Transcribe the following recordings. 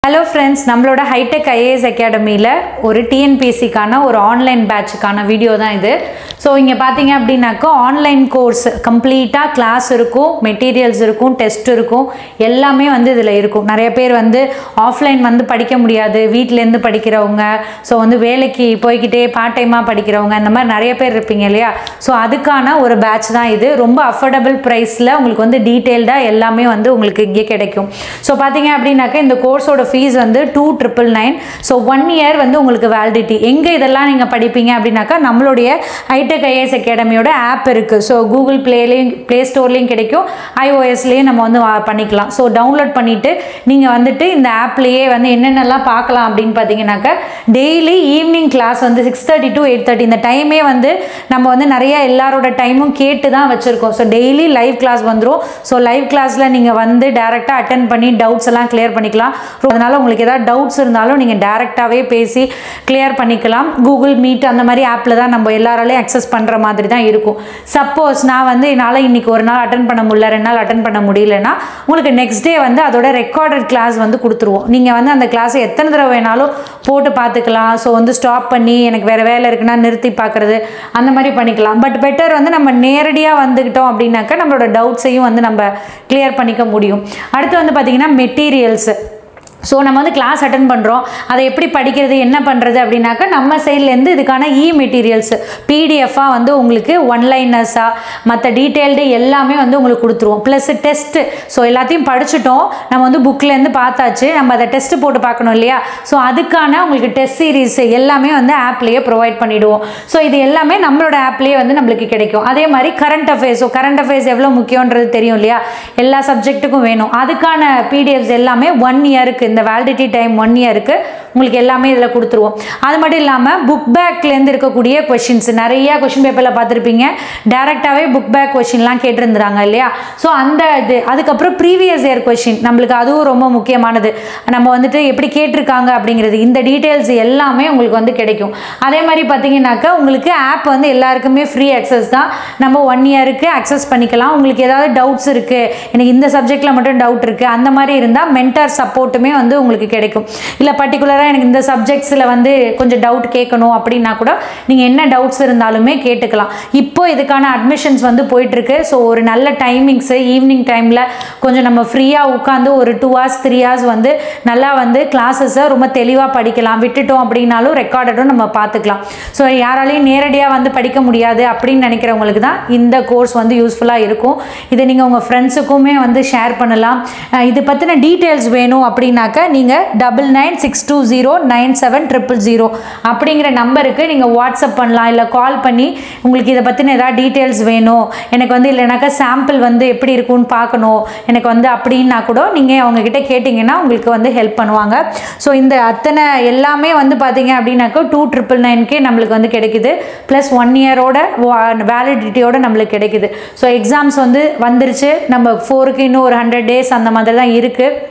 Hello friends நம்மளோட hitech IAS அகாடமியில் ஒரு டிஎன்பிஎஸ்சிக்கான ஒரு ஆன்லைன் பேட்சுக்கான வீடியோ தான் இது ஸோ இங்கே பார்த்தீங்க அப்படின்னாக்கா ஆன்லைன் கோர்ஸ் கம்ப்ளீட்டாக கிளாஸ் இருக்கும் மெட்டீரியல்ஸ் இருக்கும் டெஸ்ட் இருக்கும் எல்லாமே வந்து இதில் இருக்கும் நிறைய பேர் வந்து ஆஃப்லைன் வந்து படிக்க முடியாது வீட்டிலேருந்து படிக்கிறவங்க ஸோ வந்து வேலைக்கு போய்கிட்டே பார்ட் டைமாக படிக்கிறவங்க இந்த மாதிரி நிறைய பேர் இருப்பீங்க இல்லையா ஸோ அதுக்கான ஒரு பேட்ச் தான் இது ரொம்ப அஃபோர்டபுள் ப்ரைஸில் உங்களுக்கு வந்து டீட்டெயில்டாக எல்லாமே வந்து உங்களுக்கு இங்கே கிடைக்கும் ஸோ பார்த்தீங்க அப்படின்னாக்கா இந்த கோர்ஸோட ஃபீஸ் வந்து two triple nine so one year வந்து உங்களுக்கு வேலிடிட்டி எங்கே இதெல்லாம் நீங்கள் படிப்பீங்க அப்படின்னாக்கா நம்மளுடைய ஹைடெக் ஐஏஎஸ் அகாடமியோட ஆப் இருக்குது ஸோ கூகுள் ப்ளேலையும் ப்ளே ஸ்டோர்லேயும் கிடைக்கும் ஐஓஎஸ்லேயும் நம்ம வந்து வா- பண்ணிக்கலாம் ஸோ டவுன்லோட் பண்ணிவிட்டு நீங்கள் வந்துட்டு இந்த ஆப்லேயே வந்து என்னென்னலாம் பார்க்கலாம் அப்படின்னு பார்த்தீங்கன்னாக்கா டெய்லி ஈவினிங் கிளாஸ் வந்து six thirty to eight thirty இந்த டைமே வந்து நம்ம வந்து நிறைய எல்லாரோட டைமும் கேட்டு தான் வச்சுருக்கோம் ஸோ டெய்லி லைவ் கிளாஸ் வந்துடும் ஸோ லைவ் கிளாஸில் நீங்கள் வந்து டேரெக்டாக அட்டன் பண்ணி டவுட்ஸ் எல்லாம் கிளியர் பண்ணிக்கலாம் அதனால் உங்களுக்கு ஏதாவது டவுட்ஸ் இருந்தாலும் நீங்கள் டேரெக்டாகவே பேசி கிளியர் பண்ணிக்கலாம் கூகுள் மீட் அந்த மாதிரி ஆப்பில் தான் நம்ம எல்லாராலையும் அக்சஸ் பண்ணுற மாதிரி தான் இருக்கும் சப்போஸ் நான் வந்து என்னால் இன்னைக்கு ஒரு நாள் அட்டன் பண்ண முடியல ரெண்டு நாள் அட்டன் பண்ண முடியலன்னா உங்களுக்கு நெக்ஸ்ட் டே வந்து அதோட ரெக்கார்டட் கிளாஸ் வந்து கொடுத்துருவோம் நீங்கள் வந்து அந்த கிளாஸை எத்தனை தடவை வேணாலும் போட்டு பார்த்துக்கலாம் ஸோ வந்து ஸ்டாப் பண்ணி எனக்கு வேறு வேலை இருக்குன்னா நிறுத்தி பார்க்குறது அந்த மாதிரி பண்ணிக்கலாம் பட் பெட்டர் வந்து நம்ம நேரடியாக வந்துக்கிட்டோம் அப்படின்னாக்கா நம்மளோட டவுட்ஸையும் வந்து நம்ம கிளியர் பண்ணிக்க முடியும் அடுத்து வந்து பார்த்திங்கன்னா மெட்டீரியல்ஸு ஸோ நம்ம வந்து கிளாஸ் அட்டன் பண்ணுறோம் அதை எப்படி படிக்கிறது என்ன பண்ணுறது அப்படின்னாக்கா நம்ம சைட்லேருந்து இதுக்கான இ மெட்டீரியல்ஸ் பிடிஎஃபாக வந்து உங்களுக்கு ஒன்லைனர்ஸாக மற்ற டீட்டெயில்டு எல்லாமே வந்து உங்களுக்கு கொடுத்துருவோம் ப்ளஸ் டெஸ்ட்டு ஸோ எல்லாத்தையும் படிச்சுட்டோம் நம்ம வந்து புக்லேருந்து பார்த்தாச்சு நம்ம அதை டெஸ்ட் போட்டு பார்க்கணும் இல்லையா ஸோ அதுக்கான உங்களுக்கு டெஸ்ட் சீரீஸ் எல்லாமே வந்து ஆப்லேயே ப்ரொவைட் பண்ணிவிடுவோம் ஸோ இது எல்லாமே நம்மளோட ஆப்லேயே வந்து நம்மளுக்கு கிடைக்கும் அதே மாதிரி current affairs so current affairs எவ்வளோ முக்கியன்றது தெரியும் இல்லையா எல்லா சப்ஜெக்ட்டுக்கும் வேணும் அதுக்கான பிடிஎஃப்ஸ் எல்லாமே ஒன் இயருக்கு இந்த வேலிடிட்டி டைம் ஒன் இயருக்கு உங்களுக்கு எல்லாமே இதில் கொடுத்துருவோம் அது மட்டும் இல்லாமல் புக் பேக்லேருந்து இருக்கக்கூடிய கொஷின்ஸ் நிறைய கொஷின் பேப்பரில் பார்த்துருப்பீங்க டேரெக்டாகவே புக் பேக் கொஷின்லாம் கேட்டிருந்துறாங்க இல்லையா ஸோ அந்த இது அதுக்கப்புறம் ப்ரீவியஸ் இயர் கொஷின் நம்மளுக்கு அதுவும் ரொம்ப முக்கியமானது நம்ம வந்துட்டு எப்படி கேட்டிருக்காங்க அப்படிங்கிறது இந்த டீட்டெயில்ஸ் எல்லாமே உங்களுக்கு வந்து கிடைக்கும் அதே மாதிரி பார்த்தீங்கன்னாக்கா உங்களுக்கு ஆப் வந்து எல்லாருக்குமே ஃப்ரீ அக்சஸ் தான் நம்ம ஒன் இயருக்கு அக்சஸ் பண்ணிக்கலாம் உங்களுக்கு ஏதாவது டவுட்ஸ் இருக்குது எனக்கு இந்த சப்ஜெக்டில் மட்டும் டவுட் இருக்குது அந்த மாதிரி இருந்தால் மென்டர் சப்போர்ட்டுமே வந்து உங்களுக்கு கிடைக்கும் இல்லை பர்டிகுலராக எனக்கு இந்த சப்ஜெக்ட்ஸில் வந்து கொஞ்சம் டவுட் கேட்கணும் அப்படின்னா கூட நீங்கள் என்ன டவுட்ஸ் இருந்தாலுமே கேட்டுக்கலாம் இப்போ இதுக்கான அட்மிஷன்ஸ் வந்து போயிட்டுருக்கு ஸோ ஒரு நல்ல டைமிங்ஸு ஈவினிங் டைமில் கொஞ்சம் நம்ம ஃப்ரீயாக உட்காந்து ஒரு டூ ஹவர்ஸ் த்ரீ ஹவர்ஸ் வந்து நல்லா வந்து கிளாஸஸை ரொம்ப தெளிவாக படிக்கலாம் விட்டுட்டோம் அப்படின்னாலும் ரெக்கார்டடும் நம்ம பார்த்துக்கலாம் ஸோ யாராலையும் நேரடியாக வந்து படிக்க முடியாது அப்படின்னு நினைக்கிறவங்களுக்கு தான் இந்த கோர்ஸ் வந்து யூஸ்ஃபுல்லாக இருக்கும் இதை நீங்கள் உங்கள் ஃப்ரெண்ட்ஸுக்குமே வந்து ஷேர் பண்ணலாம் அஹ் இது பற்றின டீட்டெயில்ஸ் வேணும் அப்படின்னாக்கா நீங்கள் double nine six two zero nine seven triple zero அப்படிங்கிற நம்பருக்கு நீங்கள் வாட்ஸ்அப் பண்ணலாம் இல்லை கால் பண்ணி உங்களுக்கு இதை பற்றின ஏதாவது டீட்டெயில்ஸ் வேணும் எனக்கு வந்து இல்லைனாக்கா சாம்பிள் வந்து எப்படி இருக்கும்னு பார்க்கணும் எனக்கு வந்து அப்படின்னா கூட நீங்கள் அவங்கக்கிட்ட கேட்டிங்கன்னா உங்களுக்கு வந்து ஹெல்ப் பண்ணுவாங்க ஸோ இந்த அத்தனை எல்லாமே வந்து பார்த்தீங்க அப்படின்னாக்கா டூ ட்ரிபிள் நைன்கே நம்மளுக்கு வந்து கிடைக்குது ப்ளஸ் ஒன் இயரோட வேலிடிட்டியோட நம்மளுக்கு கிடைக்குது ஸோ எக்ஸாம்ஸ் வந்து வந்துருச்சு நம்ம ஃபோருக்கு இன்னும் ஒரு ஹண்ட்ரட் டேஸ் அந்த மாதிரி தான் இருக்குது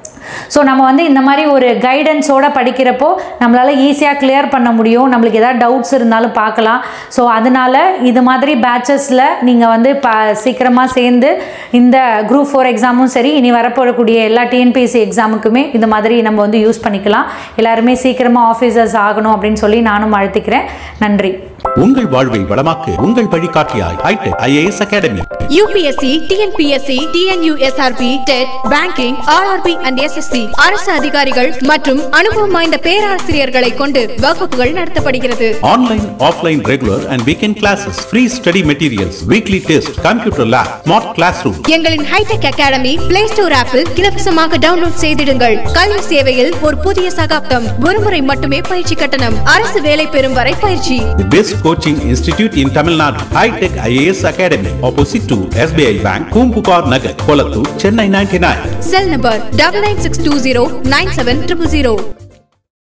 ஸோ நம்ம வந்து இந்த மாதிரி ஒரு கைடன்ஸோட படிக்கிறப்போ நம்மளால் ஈஸியாக கிளியர் பண்ண முடியும் நம்மளுக்கு ஏதாவது டவுட்ஸ் இருந்தாலும் பார்க்கலாம் ஸோ அதனால இது மாதிரி பேட்சஸில் நீங்கள் வந்து ப சீக்கிரமாக சேர்ந்து இந்த குரூப் ஃபோர் எக்ஸாமும் சரி இனி வரப்போகக்கூடிய எல்லா டிஎன்பிஎஸ்சி எக்ஸாமுக்குமே இது மாதிரி நம்ம வந்து யூஸ் பண்ணிக்கலாம் எல்லாருமே சீக்கிரமாக ஆஃபீஸர்ஸ் ஆகணும் அப்படின்னு சொல்லி நானும் அழுத்திக்கிறேன் நன்றி உங்கள் வாழ்வை வளமாக்க உங்கள் வழிகாட்டியாய் hitech IAS academy UPSC TNPSC TNUSRB TET banking RRB and SSC அரசு அதிகாரிகள் மற்றும் அனுபவம் வாய்ந்த பேராசிரியர்களை கொண்டு வகுப்புகள் நடத்தப்படுகிறது online offline regular and weekend classes free study materials weekly test computer lab smart class room எங்களின் ஹைடெக் அகாடமி பிளே ஸ்டோர் ஆப்பில் இலவசமாக டவுன்லோட் செய்திடுங்கள் கல்வி சேவையில் ஒரு புதிய சகாப்தம் ஒருமுறை மட்டுமே பயிற்சி கட்டணம் அரசு வேலை பெறும் வரை பயிற்சி The best coaching institute in Tamil Nadu, High Tech IAS Academy, opposite to SBI Bank, Kumpupar Nagar, Kolattur, Chennai 99. Cell number double nine six two zero nine seven triple zero